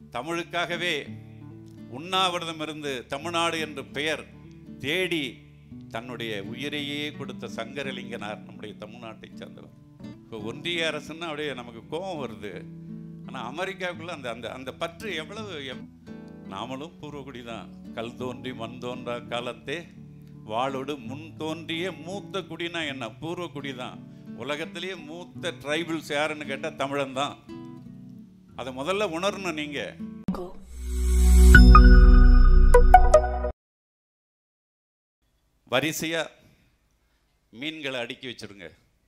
தமிழுக்காகவே உண்ணாவிரதம் இருந்து தமிழ்நாடு என்று பெயர் தேடி தன்னுடைய உயிரையே கொடுத்த சங்கரலிங்கனார் நம்முடைய தமிழ்நாட்டை சேர்ந்தவர் இப்போ ஒன்றிய அரசுன்னா அப்படியே நமக்கு கோபம் வருது ஆனால் அமெரிக்காவுக்குள்ள அந்த அந்த அந்த பற்று எவ்வளவு எவ்- நாமளும் பூர்வகுடி தான் கல் தோன்றி மண் தோன்றா காலத்தே வாளோடு முன் தோன்றிய மூத்த குடினா என்ன பூர்வகுடி தான் உலகத்திலேயே மூத்த ட்ரைபிள்ஸ் யாருன்னு கேட்டால் தமிழன் தான் அதை முதல்ல உணரணும் நீங்கள் வரிசையா மீன்களை அடுக்கி வச்சிருங்க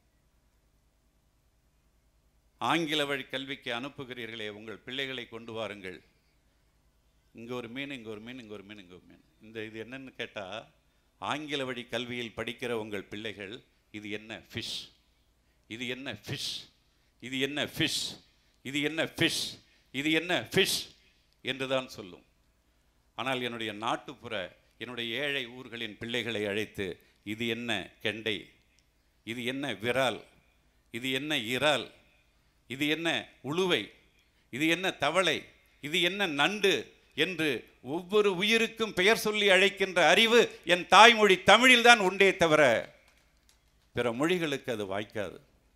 ஆங்கில வழி கல்விக்கு அனுப்புகிறீர்களே உங்கள் பிள்ளைகளை கொண்டு வாருங்கள் இங்கே ஒரு மீன் இங்கே ஒரு மீன் இங்கே ஒரு மீன் இங்கே ஒரு மீன் இந்த இது என்னன்னு கேட்டால் ஆங்கில வழி கல்வியில் படிக்கிற உங்கள் பிள்ளைகள் இது என்ன ஃபிஷ் இது என்ன ஃபிஷ் இது என்ன ஃபிஷ் இது என்ன ஃபிஷ் இது என்ன ஃபிஷ் என்று தான் சொல்லும் ஆனால் என்னுடைய நாட்டுப்புற என்னுடைய ஏழை ஊர்களின் பிள்ளைகளை அழைத்து இது என்ன கெண்டை இது என்ன விரால் இது என்ன இறால் இது என்ன உளுவை இது என்ன தவளை இது என்ன நண்டு என்று ஒவ்வொரு உயிருக்கும் பெயர் சொல்லி அழைக்கின்ற அறிவு என் தாய்மொழி தமிழில்தான் உண்டே தவிர பிற மொழிகளுக்கு அது வாய்க்காது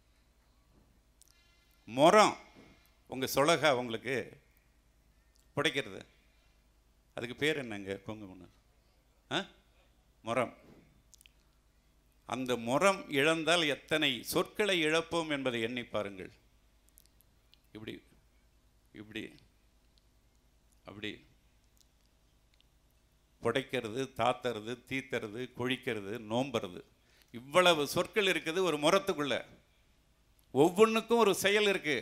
முறம் உங்க சொலகா உங்களுக்கு புடைக்கிறது அதுக்கு பேர் என்னங்க கொங்கு மன்னர் ஆ முறம் அந்த முறம் இழந்தால் எத்தனை சொற்களை இழப்போம் என்பதை எண்ணி பாருங்கள் இப்படி இப்படி அப்படி புடைக்கிறது தாத்துறது தீத்துறது கொழிக்கிறது நோம்புறது இவ்வளவு சொற்கள் இருக்குது ஒரு முறத்துக்குள்ள ஒவ்வொன்றுக்கும் ஒரு செயல் இருக்கு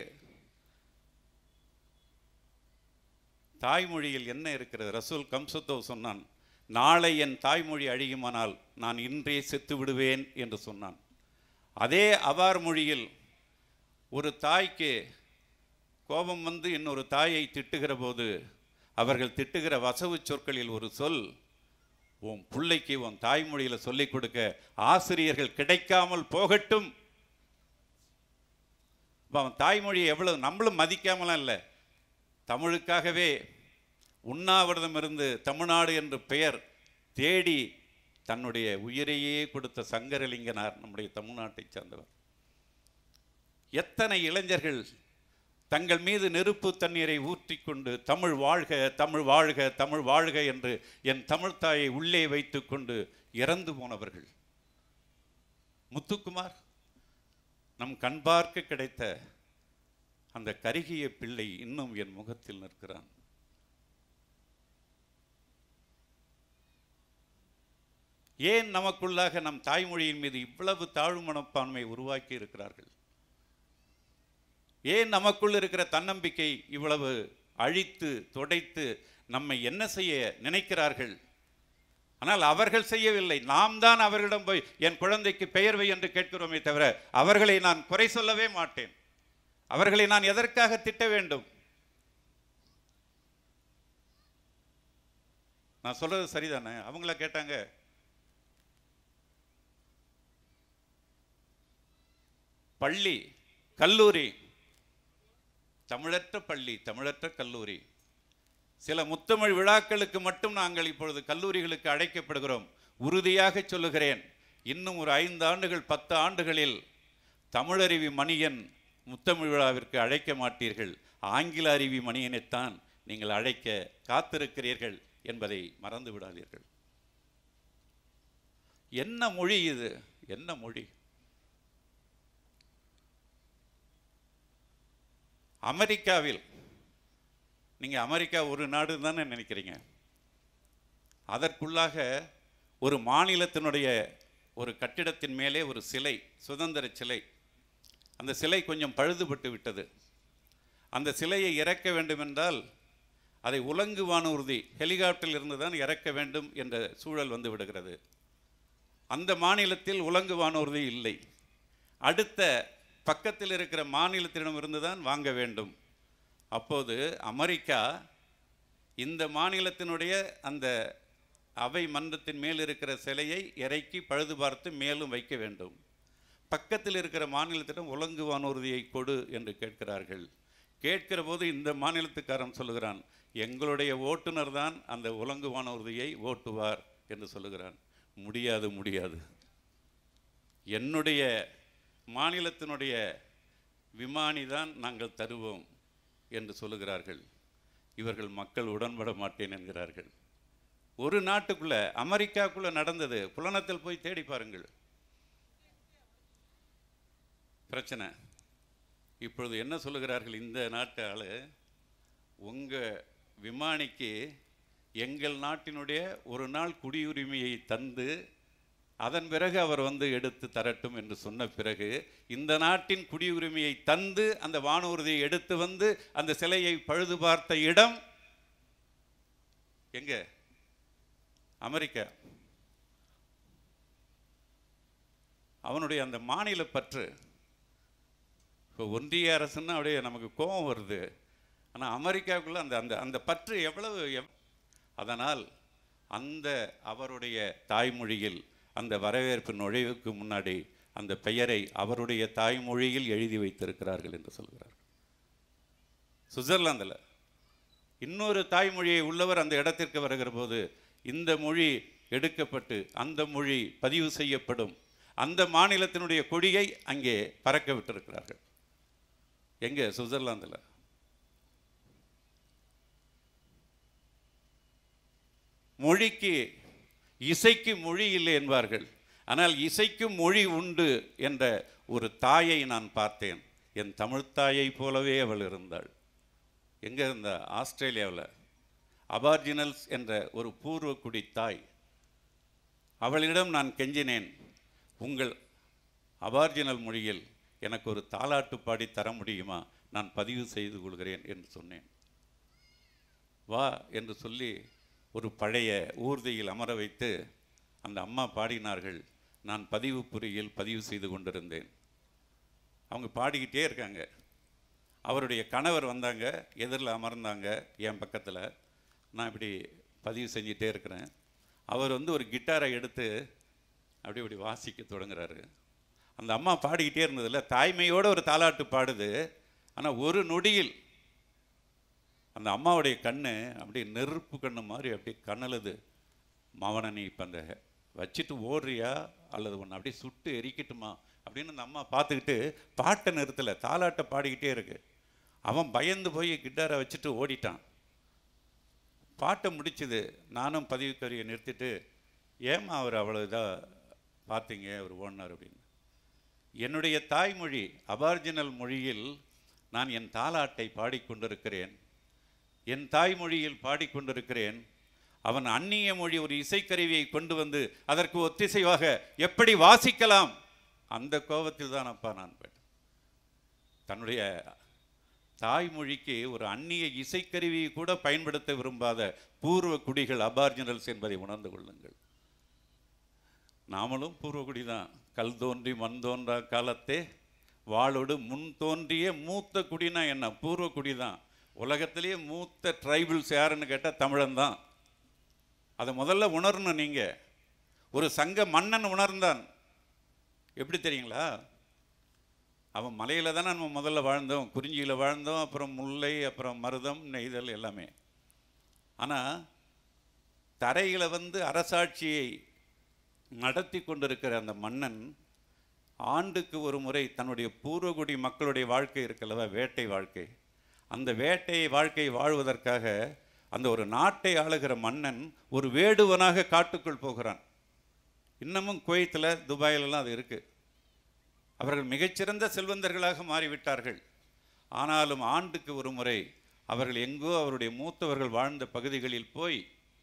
தாய்மொழியில் என்ன இருக்கிறது ரசூல் கம்சத்தோ சொன்னான் நாளை என் தாய்மொழி அழியுமானால் நான் இன்றே செத்து விடுவேன் என்று சொன்னான் அதே அவார் மொழியில் ஒரு தாய்க்கு கோபம் வந்து இன்னொரு தாயை திட்டுகிற போது அவர்கள் திட்டுகிற வசவு சொற்களில் ஒரு சொல் உன் பிள்ளைக்கு உன் தாய்மொழியில் சொல்லிக் கொடுக்க ஆசிரியர்கள் கிடைக்காமல் போகட்டும் அப்ப அவன் தாய்மொழியை எவ்வளவு நம்மளும் மதிக்காமலாம் இல்லை தமிழுக்காகவே உண்ணாவிரதம் இருந்து தமிழ்நாடு என்று பெயர் தேடி தன்னுடைய உயிரையே கொடுத்த சங்கரலிங்கனார் நம்முடைய தமிழ்நாட்டைச் சேர்ந்தவர் எத்தனை இளைஞர்கள் தங்கள் மீது நெருப்பு தண்ணீரை ஊற்றிக்கொண்டு தமிழ் வாழ்க தமிழ் வாழ்க தமிழ் வாழ்க என்று என் தமிழ் தாயை உள்ளே வைத்துக்கொண்டு இறந்து போனவர்கள் முத்துக்குமார் நம் கண்பார்க்க கிடைத்த அந்த கருகிய பிள்ளை இன்னும் என் முகத்தில் நிற்கிறான் ஏன் நமக்குள்ளாக நம் தாய்மொழியின் மீது இவ்வளவு தாழ்வு மனப்பான்மை உருவாக்கி இருக்கிறார்கள் ஏன் நமக்குள் இருக்கிற தன்னம்பிக்கை இவ்வளவு அழித்து தொடைத்து நம்மை என்ன செய்ய நினைக்கிறார்கள் ஆனால் அவர்கள் செய்யவில்லை நாம் தான் அவர்களிடம் போய் என் குழந்தைக்கு பெயர் வை என்று கேட்கிறோமே தவிர அவர்களை நான் குறை சொல்லவே மாட்டேன் அவர்களை நான் எதற்காக திட்ட வேண்டும் நான் சொல்றது சரிதானே அவங்கள கேட்டாங்க பள்ளி கல்லூரி தமிழற்ற பள்ளி தமிழற்ற கல்லூரி சில முத்தமிழ் விழாக்களுக்கு மட்டும் நாங்கள் இப்பொழுது கல்லூரிகளுக்கு அழைக்கப்படுகிறோம் உறுதியாக சொல்லுகிறேன் இன்னும் ஒரு ஐந்து ஆண்டுகள் பத்து ஆண்டுகளில் தமிழருவி மணியன் முத்தமிழ் விழாவிற்கு அழைக்க மாட்டீர்கள் ஆங்கில அருவி மணியனைத்தான் நீங்கள் அழைக்க காத்திருக்கிறீர்கள் என்பதை மறந்து விடாதீர்கள் என்ன மொழி இது என்ன மொழி அமெரிக்காவில் நீங்க அமெரிக்கா ஒரு நாடு தானே நினைக்கிறீங்க அதற்குள்ளாக ஒரு மாநிலத்தினுடைய ஒரு கட்டிடத்தின் மேலே ஒரு சிலை சுதந்திர சிலை அந்த சிலை கொஞ்சம் பழுதுபட்டு விட்டது அந்த சிலையை இறக்க வேண்டுமென்றால் அதை உலங்கு வானூர்தி ஹெலிகாப்டரில் இருந்து தான் இறக்க வேண்டும் என்ற சூழல் வந்து விடுகிறது அந்த மாநிலத்தில் உலங்கு வானூர்தி இல்லை அடுத்த பக்கத்தில் இருக்கிற மாநிலத்திடமிருந்து தான் வாங்க வேண்டும் அப்போது அமெரிக்கா இந்த மாநிலத்தினுடைய அந்த அவை மன்றத்தின் மேல் இருக்கிற சிலையை இறக்கி பழுது பார்த்து மேலும் வைக்க வேண்டும் பக்கத்தில் இருக்கிற மாநிலத்திடம் உலங்கு வானூர்தியை கொடு என்று கேட்கிறார்கள் கேட்கிற போது இந்த மாநிலத்துக்காரன் சொல்லுகிறான் எங்களுடைய ஓட்டுநர் தான் அந்த உலங்கு வானூர்தியை ஓட்டுவார் என்று சொல்லுகிறான் முடியாது முடியாது என்னுடைய மாநிலத்தினுடைய விமானி தான் நாங்கள் தருவோம் என்று சொல்லுகிறார்கள் இவர்கள் மக்கள் உடன்பட மாட்டேன் என்கிறார்கள் ஒரு நாட்டுக்குள்ள அமெரிக்காக்குள்ள நடந்தது புலனத்தில் போய் தேடி பாருங்கள் பிரச்சனை இப்பொழுது என்ன சொல்லுகிறார்கள் இந்த நாட்டு ஆளு உங்க விமானிக்கு எங்கள் நாட்டினுடைய ஒரு நாள் குடியுரிமையை தந்து அதன் பிறகு அவர் வந்து எடுத்து தரட்டும் என்று சொன்ன பிறகு இந்த நாட்டின் குடியுரிமையை தந்து அந்த வானூர்தியை எடுத்து வந்து அந்த சிலையை பழுது பார்த்த இடம் எங்க அமெரிக்கா அவனுடைய அந்த மாநில பற்று இப்போ ஒன்றிய அரசுன்னா அப்படியே நமக்கு கோபம் வருது ஆனால் அமெரிக்காவுக்குள்ள அந்த அந்த அந்த பற்று எவ்வளவு எவ்- அதனால் அந்த அவருடைய தாய்மொழியில் அந்த வரவேற்பு நுழைவுக்கு முன்னாடி அந்த பெயரை அவருடைய தாய்மொழியில் எழுதி வைத்திருக்கிறார்கள் என்று சொல்கிறார் சுவிட்சர்லாந்தில் இன்னொரு தாய்மொழியை உள்ளவர் அந்த இடத்திற்கு வருகிற போது இந்த மொழி எடுக்கப்பட்டு அந்த மொழி பதிவு செய்யப்படும் அந்த மாநிலத்தினுடைய கொடியை அங்கே பறக்க விட்டிருக்கிறார்கள் எங்கே சுவிட்சர்லாந்தில் மொழிக்கு இசைக்கு மொழி இல்லை என்பார்கள் ஆனால் இசைக்கு மொழி உண்டு என்ற ஒரு தாயை நான் பார்த்தேன் என் தமிழ்த் தாயைப் போலவே அவள் இருந்தாள் எங்கே இருந்தா ஆஸ்திரேலியாவில் அபார்ஜினல்ஸ் என்ற ஒரு பூர்வக்குடி தாய் அவளிடம் நான் கெஞ்சினேன் உங்கள் அபார்ஜினல் மொழியில் எனக்கு ஒரு தாலாட்டு பாடி தர முடியுமா நான் பதிவு செய்து கொள்கிறேன் என்று சொன்னேன் வா என்று சொல்லி ஒரு பழைய ஊர்தியில் அமர வைத்து அந்த அம்மா பாடினார்கள் நான் பதிவு புரியில் பதிவு செய்து கொண்டிருந்தேன் அவங்க பாடிக்கிட்டே இருக்காங்க அவருடைய கணவர் வந்தாங்க எதிரில் அமர்ந்தாங்க என் பக்கத்தில் நான் இப்படி பதிவு செஞ்சிட்டே இருக்கிறேன் அவர் வந்து ஒரு கிட்டாரை எடுத்து அப்படி இப்படி வாசிக்க தொடங்குறாரு அந்த அம்மா பாடிக்கிட்டே இருந்ததில்ல தாய்மையோட ஒரு தாலாட்டு பாடுது ஆனால் ஒரு நொடியில் அந்த அம்மாவுடைய கண்ணு அப்படியே நெருப்பு கண்ணு மாதிரி அப்படியே கண்ணலுது மவனை நீ இப்போ அந்த வச்சுட்டு ஓடுறியா அல்லது ஒன்று அப்படியே சுட்டு எரிக்கட்டுமா அப்படின்னு அந்த அம்மா பார்த்துக்கிட்டு பாட்டை நிறுத்தலை தாலாட்டை பாடிக்கிட்டே இருக்கு அவன் பயந்து போய் கிட்டாரை வச்சுட்டு ஓடிட்டான் பாட்டை முடிச்சுது நானும் பதிவுக்கரியை நிறுத்திட்டு ஏம்மா அவர் அவ்வளோ இதாக பார்த்தீங்க அவர் ஓடினார் அப்படின்னு என்னுடைய தாய்மொழி அபார்ஜினல் மொழியில் நான் என் தாலாட்டை பாடிக்கொண்டிருக்கிறேன் என் தாய்மொழியில் பாடிக்கொண்டிருக்கிறேன் அவன் அந்நிய மொழி ஒரு இசைக்கருவியை கொண்டு வந்து அதற்கு ஒத்திசைவாக எப்படி வாசிக்கலாம் அந்த கோபத்தில் தான் அப்பா நான் போயிட்டேன் தன்னுடைய தாய்மொழிக்கு ஒரு அந்நிய இசைக்கருவியை கூட பயன்படுத்த விரும்பாத பூர்வ குடிகள் அபார்ஜினல்ஸ் என்பதை உணர்ந்து கொள்ளுங்கள் நாமளும் பூர்வகுடி தான் கல் தோன்றி மண் தோன்றா காலத்தே வாளோடு முன் தோன்றிய மூத்த குடினா என்ன பூர்வ குடி தான் உலகத்திலேயே மூத்த ட்ரைபிள்ஸ் யாருன்னு கேட்டால் தமிழன் தான் அதை முதல்ல உணரணும் நீங்கள் ஒரு சங்க மன்னன் உணர்ந்தான் எப்படி தெரியுங்களா அவன் மலையில் தானே நம்ம முதல்ல வாழ்ந்தோம் குறிஞ்சியில் வாழ்ந்தோம் அப்புறம் முல்லை அப்புறம் மருதம் நெய்தல் எல்லாமே ஆனால் தரையில் வந்து அரசாட்சியை நடத்தி கொண்டிருக்கிற அந்த மன்னன் ஆண்டுக்கு ஒரு முறை தன்னுடைய பூர்வகுடி மக்களுடைய வாழ்க்கை இருக்கல்லவா வேட்டை வாழ்க்கை அந்த வேட்டை வாழ்க்கை வாழ்வதற்காக அந்த ஒரு நாட்டை ஆளுகிற மன்னன் ஒரு வேடுவனாக காட்டுக்குள் போகிறான் இன்னமும் குவைத்தில் துபாயிலெல்லாம் அது இருக்குது அவர்கள் மிகச்சிறந்த செல்வந்தர்களாக மாறிவிட்டார்கள் ஆனாலும் ஆண்டுக்கு ஒரு முறை அவர்கள் எங்கோ அவருடைய மூத்தவர்கள் வாழ்ந்த பகுதிகளில் போய்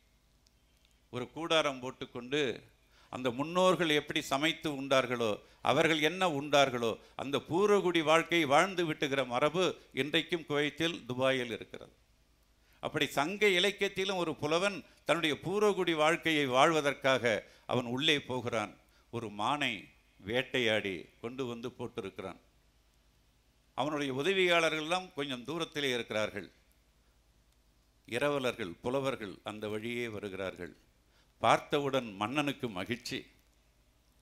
ஒரு கூடாரம் போட்டுக்கொண்டு அந்த முன்னோர்கள் எப்படி சமைத்து உண்டார்களோ அவர்கள் என்ன உண்டார்களோ அந்த பூர்வகுடி வாழ்க்கை வாழ்ந்து விட்டுகிற மரபு இன்றைக்கும் குவைத்தில் துபாயில் இருக்கிறது அப்படி சங்க இலக்கியத்திலும் ஒரு புலவன் தன்னுடைய பூர்வகுடி வாழ்க்கையை வாழ்வதற்காக அவன் உள்ளே போகிறான் ஒரு மானை வேட்டையாடி கொண்டு வந்து போட்டிருக்கிறான் அவனுடைய உதவியாளர்கள்லாம் கொஞ்சம் தூரத்திலே இருக்கிறார்கள் இரவலர்கள் புலவர்கள் அந்த வழியே வருகிறார்கள் பார்த்தவுடன் மன்னனுக்கு மகிழ்ச்சி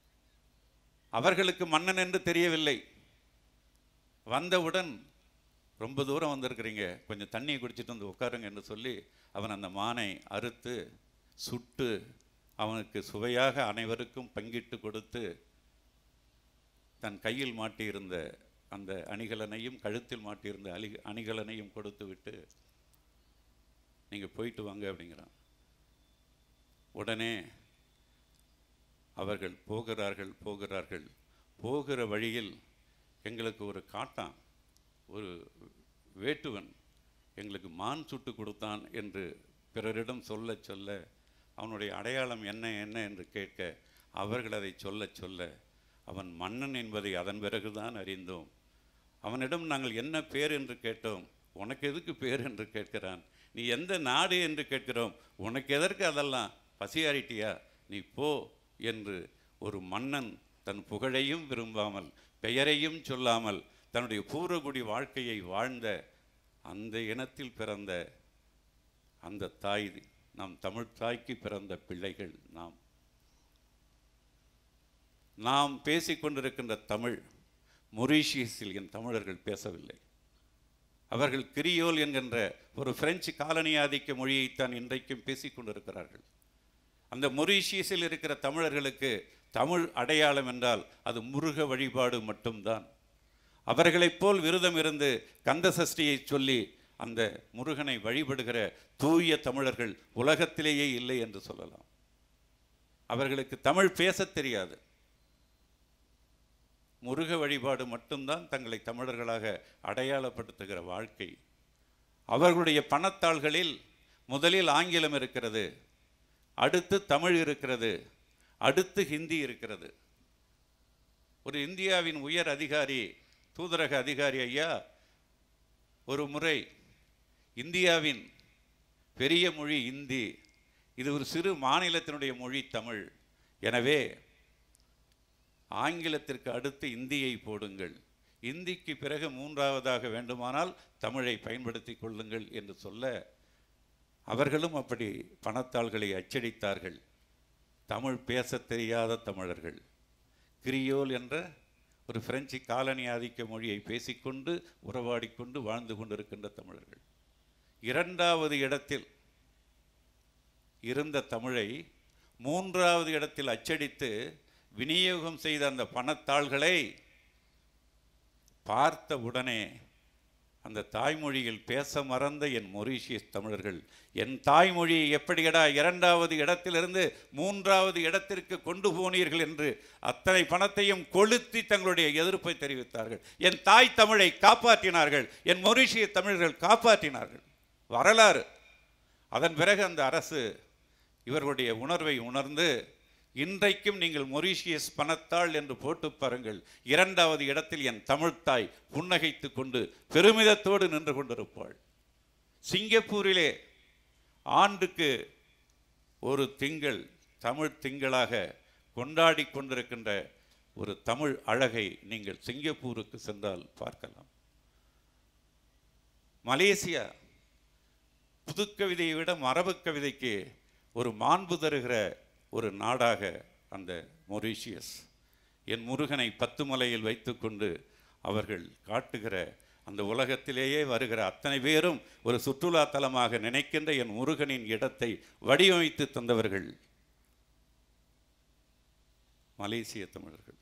அவர்களுக்கு மன்னன் என்று தெரியவில்லை வந்தவுடன் ரொம்ப தூரம் வந்திருக்கிறீங்க கொஞ்சம் தண்ணியை குடிச்சிட்டு வந்து உட்காருங்க என்று சொல்லி அவன் அந்த மானை அறுத்து சுட்டு அவனுக்கு சுவையாக அனைவருக்கும் பங்கிட்டு கொடுத்து தன் கையில் மாட்டியிருந்த அந்த அணிகலனையும் கழுத்தில் மாட்டியிருந்த அலி அணிகலனையும் கொடுத்து விட்டு நீங்கள் போயிட்டு வாங்க அப்படிங்கிறான் உடனே அவர்கள் போகிறார்கள் போகிறார்கள் போகிற வழியில் எங்களுக்கு ஒரு காட்டான் ஒரு வேட்டுவன் எங்களுக்கு மான் சுட்டு கொடுத்தான் என்று பிறரிடம் சொல்ல சொல்ல அவனுடைய அடையாளம் என்ன என்ன என்று கேட்க அவர்கள் அதை சொல்ல சொல்ல அவன் மன்னன் என்பதை அதன் பிறகுதான் அறிந்தோம் அவனிடம் நாங்கள் என்ன பேர் என்று கேட்டோம் உனக்கு எதுக்கு பேர் என்று கேட்கிறான் நீ எந்த நாடு என்று கேட்கிறோம் உனக்கு எதற்கு அதெல்லாம் பசியாரிட்டியா நீ போ என்று ஒரு மன்னன் தன் புகழையும் விரும்பாமல் பெயரையும் சொல்லாமல் தன்னுடைய பூர்வகுடி வாழ்க்கையை வாழ்ந்த அந்த இனத்தில் பிறந்த அந்த தாய் நம் தமிழ் தாய்க்கு பிறந்த பிள்ளைகள் நாம் நாம் பேசிக்கொண்டிருக்கின்ற தமிழ் மொரீஷியஸில் என் தமிழர்கள் பேசவில்லை அவர்கள் கிரியோல் என்கின்ற ஒரு பிரெஞ்சு காலனி ஆதிக்க மொழியைத்தான் இன்றைக்கும் பேசிக் கொண்டிருக்கிறார்கள் அந்த மொரீஷியஸில் இருக்கிற தமிழர்களுக்கு தமிழ் அடையாளம் என்றால் அது முருக வழிபாடு மட்டும்தான் அவர்களைப் போல் விரதம் இருந்து கந்த சஷ்டியை சொல்லி அந்த முருகனை வழிபடுகிற தூய தமிழர்கள் உலகத்திலேயே இல்லை என்று சொல்லலாம் அவர்களுக்கு தமிழ் பேசத் தெரியாது முருக வழிபாடு மட்டும்தான் தங்களை தமிழர்களாக அடையாளப்படுத்துகிற வாழ்க்கை அவர்களுடைய பணத்தாள்களில் முதலில் ஆங்கிலம் இருக்கிறது அடுத்து தமிழ் இருக்கிறது அடுத்து ஹிந்தி இருக்கிறது ஒரு இந்தியாவின் உயர் அதிகாரி தூதரக அதிகாரி ஐயா ஒரு முறை இந்தியாவின் பெரிய மொழி இந்தி இது ஒரு சிறு மாநிலத்தினுடைய மொழி தமிழ் எனவே ஆங்கிலத்திற்கு அடுத்து இந்தியை போடுங்கள் இந்திக்கு பிறகு மூன்றாவதாக வேண்டுமானால் தமிழை பயன்படுத்தி கொள்ளுங்கள் என்று சொல்ல அவர்களும் அப்படி பணத்தாள்களை அச்சடித்தார்கள் தமிழ் பேசத் தெரியாத தமிழர்கள் கிரியோல் என்ற ஒரு பிரெஞ்சு காலனி ஆதிக்க மொழியை பேசிக்கொண்டு உறவாடிக்கொண்டு வாழ்ந்து கொண்டிருக்கின்ற தமிழர்கள் இரண்டாவது இடத்தில் இருந்த தமிழை மூன்றாவது இடத்தில் அச்சடித்து விநியோகம் செய்த அந்த பணத்தாள்களை பார்த்த உடனே அந்த தாய்மொழியில் பேச மறந்த என் மொரீஷியஸ் தமிழர்கள் என் தாய்மொழியை எப்படியடா இரண்டாவது இடத்திலிருந்து மூன்றாவது இடத்திற்கு கொண்டு போனீர்கள் என்று அத்தனை பணத்தையும் கொளுத்தி தங்களுடைய எதிர்ப்பை தெரிவித்தார்கள் என் தாய் தமிழை காப்பாற்றினார்கள் என் மொரீஷிய தமிழர்கள் காப்பாற்றினார்கள் வரலாறு அதன் பிறகு அந்த அரசு இவர்களுடைய உணர்வை உணர்ந்து இன்றைக்கும் நீங்கள் மொரீஷியஸ் பணத்தாள் என்று போட்டு பாருங்கள் இரண்டாவது இடத்தில் என் தமிழ்த்தாய் புன்னகைத்து கொண்டு பெருமிதத்தோடு நின்று கொண்டிருப்பாள் சிங்கப்பூரிலே ஆண்டுக்கு ஒரு திங்கள் தமிழ் திங்களாக கொண்டாடி கொண்டிருக்கின்ற ஒரு தமிழ் அழகை நீங்கள் சிங்கப்பூருக்கு சென்றால் பார்க்கலாம் மலேசியா புதுக்கவிதையை விட மரபு கவிதைக்கு ஒரு மாண்பு தருகிற ஒரு நாடாக அந்த மொரீஷியஸ் என் முருகனை பத்து மலையில் வைத்துக்கொண்டு அவர்கள் காட்டுகிற அந்த உலகத்திலேயே வருகிற அத்தனை பேரும் ஒரு சுற்றுலா தலமாக நினைக்கின்ற என் முருகனின் இடத்தை வடிவமைத்து தந்தவர்கள் மலேசிய தமிழர்கள்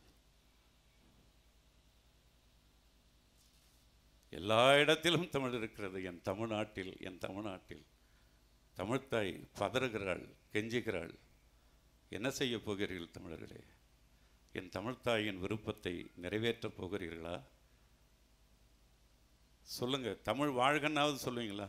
எல்லா இடத்திலும் தமிழ் இருக்கிறது என் தமிழ்நாட்டில் என் தமிழ்நாட்டில் தமிழ்த்தாய் பதறுகிறாள் கெஞ்சுகிறாள் என்ன செய்ய போகிறீர்கள் தமிழர்களே என் தமிழ்த்தாயின் விருப்பத்தை நிறைவேற்றப் போகிறீர்களா சொல்லுங்க தமிழ் வாழ்கன்னாவது சொல்லுவீங்களா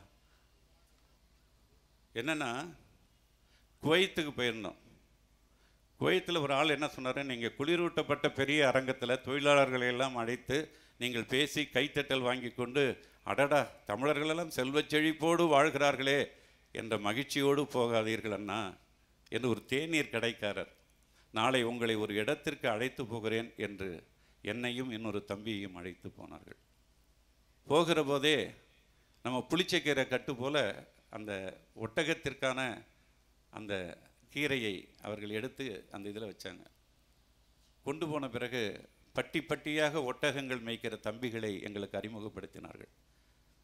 என்னன்னா குவைத்துக்கு போயிருந்தோம் குவைத்தில் ஒரு ஆள் என்ன சொன்னார் நீங்கள் குளிரூட்டப்பட்ட பெரிய அரங்கத்தில் தொழிலாளர்களை எல்லாம் அழைத்து நீங்கள் பேசி கைத்தட்டல் வாங்கி கொண்டு அடடா தமிழர்களெல்லாம் செல்வச் செழிப்போடு வாழ்கிறார்களே என்ற மகிழ்ச்சியோடு போகாதீர்கள் அண்ணா என்று ஒரு தேநீர் கடைக்காரர் நாளை உங்களை ஒரு இடத்திற்கு அழைத்து போகிறேன் என்று என்னையும் இன்னொரு தம்பியையும் அழைத்து போனார்கள் போகிற போதே நம்ம புளிச்சக்கீரை கட்டு போல அந்த ஒட்டகத்திற்கான அந்த கீரையை அவர்கள் எடுத்து அந்த இதில் வச்சாங்க கொண்டு போன பிறகு பட்டி பட்டியாக ஒட்டகங்கள் மேய்க்கிற தம்பிகளை எங்களுக்கு அறிமுகப்படுத்தினார்கள்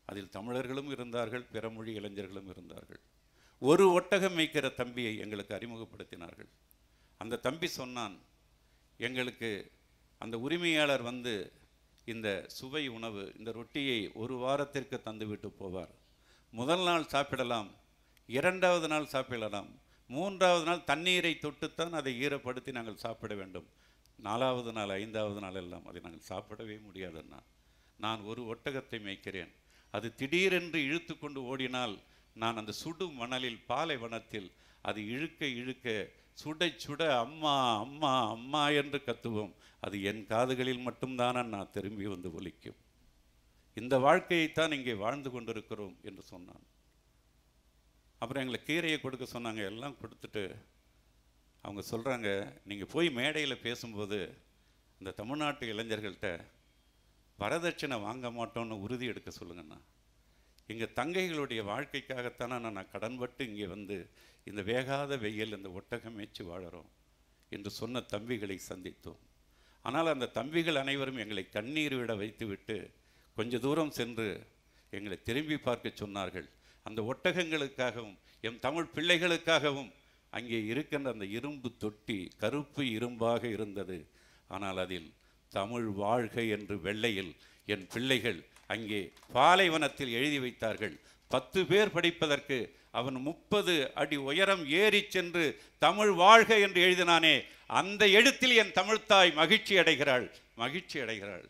அதில் தமிழர்களும் இருந்தார்கள் பிற மொழி இளைஞர்களும் இருந்தார்கள் ஒரு ஒட்டகம் மேய்க்கிற தம்பியை எங்களுக்கு அறிமுகப்படுத்தினார்கள் அந்த தம்பி சொன்னான் எங்களுக்கு அந்த உரிமையாளர் வந்து இந்த சுவை உணவு இந்த ரொட்டியை ஒரு வாரத்திற்கு தந்துவிட்டு போவார் முதல் நாள் சாப்பிடலாம் இரண்டாவது நாள் சாப்பிடலாம் மூன்றாவது நாள் தண்ணீரை தொட்டுத்தான் அதை ஈரப்படுத்தி நாங்கள் சாப்பிட வேண்டும் நாலாவது நாள் ஐந்தாவது நாள் எல்லாம் அதை நாங்கள் சாப்பிடவே முடியாதுன்னா நான் ஒரு ஒட்டகத்தை மேய்க்கிறேன் அது திடீரென்று இழுத்து கொண்டு ஓடினால் நான் அந்த சுடு மணலில் பாலைவனத்தில் அது இழுக்க இழுக்க சுட சுட அம்மா அம்மா அம்மா என்று கத்துவோம் அது என் காதுகளில் மட்டும்தானே நான் திரும்பி வந்து ஒலிக்கும் இந்த வாழ்க்கையைத்தான் இங்கே வாழ்ந்து கொண்டிருக்கிறோம் என்று சொன்னான் அப்புறம் எங்களை கீரையை கொடுக்க சொன்னாங்க எல்லாம் கொடுத்துட்டு அவங்க சொல்கிறாங்க நீங்கள் போய் மேடையில் பேசும்போது இந்த தமிழ்நாட்டு இளைஞர்கள்ட்ட வரதட்சணை வாங்க மாட்டோம்னு உறுதி எடுக்க சொல்லுங்கண்ணா எங்கள் தங்கைகளுடைய வாழ்க்கைக்காகத்தானே நான் கடன்பட்டு இங்கே வந்து இந்த வேகாத வெயில் இந்த ஒட்டகம் மேய்ச்சி வாழறோம் என்று சொன்ன தம்பிகளை சந்தித்தோம் ஆனால் அந்த தம்பிகள் அனைவரும் எங்களை கண்ணீர் விட வைத்துவிட்டு கொஞ்ச தூரம் சென்று எங்களை திரும்பி பார்க்க சொன்னார்கள் அந்த ஒட்டகங்களுக்காகவும் எம் தமிழ் பிள்ளைகளுக்காகவும் அங்கே இருக்கின்ற அந்த இரும்பு தொட்டி கருப்பு இரும்பாக இருந்தது ஆனால் அதில் தமிழ் வாழ்க என்று வெள்ளையில் என் பிள்ளைகள் அங்கே பாலைவனத்தில் எழுதி வைத்தார்கள் பத்து பேர் படிப்பதற்கு அவன் முப்பது அடி உயரம் ஏறி சென்று தமிழ் வாழ்க என்று எழுதினானே அந்த எழுத்தில் என் தமிழ்த்தாய் மகிழ்ச்சி அடைகிறாள் மகிழ்ச்சி அடைகிறாள்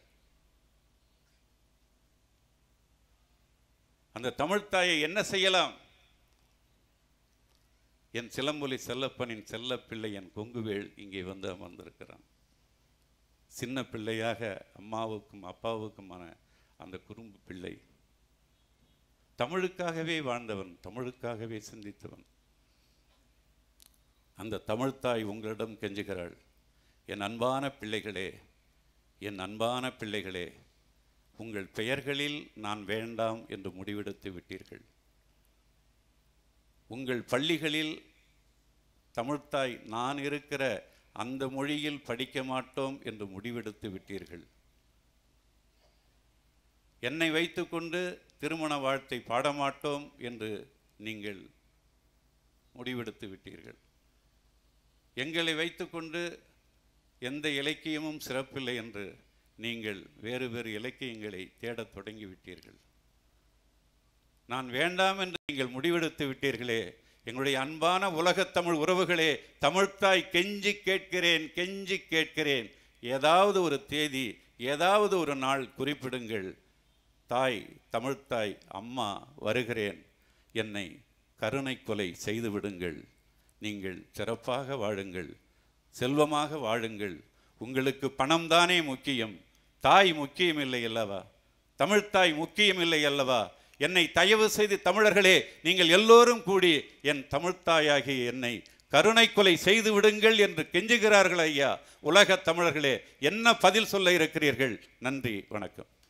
அந்த தமிழ்த்தாயை என்ன செய்யலாம் என் சிலம்பொலி செல்லப்பனின் செல்ல பிள்ளை என் கொங்குவேள் இங்கே வந்து அமர்ந்திருக்கிறான் சின்ன பிள்ளையாக அம்மாவுக்கும் அப்பாவுக்குமான அந்த குறும்பு பிள்ளை தமிழுக்காகவே வாழ்ந்தவன் தமிழுக்காகவே சிந்தித்தவன் அந்த தமிழ்த்தாய் உங்களிடம் கெஞ்சுகிறாள் என் அன்பான பிள்ளைகளே என் அன்பான பிள்ளைகளே உங்கள் பெயர்களில் நான் வேண்டாம் என்று முடிவெடுத்து விட்டீர்கள் உங்கள் பள்ளிகளில் தமிழ்த்தாய் நான் இருக்கிற அந்த மொழியில் படிக்க மாட்டோம் என்று முடிவெடுத்து விட்டீர்கள் என்னை வைத்துக்கொண்டு திருமண வாழ்த்தை பாடமாட்டோம் என்று நீங்கள் முடிவெடுத்து விட்டீர்கள் எங்களை வைத்துக்கொண்டு எந்த இலக்கியமும் சிறப்பில்லை என்று நீங்கள் வேறு வேறு இலக்கியங்களை தேடத் தொடங்கி விட்டீர்கள் நான் வேண்டாம் என்று நீங்கள் முடிவெடுத்து விட்டீர்களே எங்களுடைய அன்பான உலகத் தமிழ் உறவுகளே தமிழ்த்தாய் கெஞ்சி கேட்கிறேன் கெஞ்சி கேட்கிறேன் ஏதாவது ஒரு தேதி ஏதாவது ஒரு நாள் குறிப்பிடுங்கள் தாய் தமிழ்த்தாய் அம்மா வருகிறேன் என்னை கருணை கொலை செய்து விடுங்கள் நீங்கள் சிறப்பாக வாழுங்கள் செல்வமாக வாழுங்கள் உங்களுக்கு பணம் தானே முக்கியம் தாய் முக்கியம் இல்லை அல்லவா தமிழ்த்தாய் முக்கியம் இல்லை அல்லவா என்னை தயவு செய்து தமிழர்களே நீங்கள் எல்லோரும் கூடி என் தமிழ்த்தாயாகிய என்னை கருணை கொலை செய்து விடுங்கள் என்று கெஞ்சுகிறார்கள் ஐயா உலகத் தமிழர்களே என்ன பதில் சொல்ல இருக்கிறீர்கள் நன்றி வணக்கம்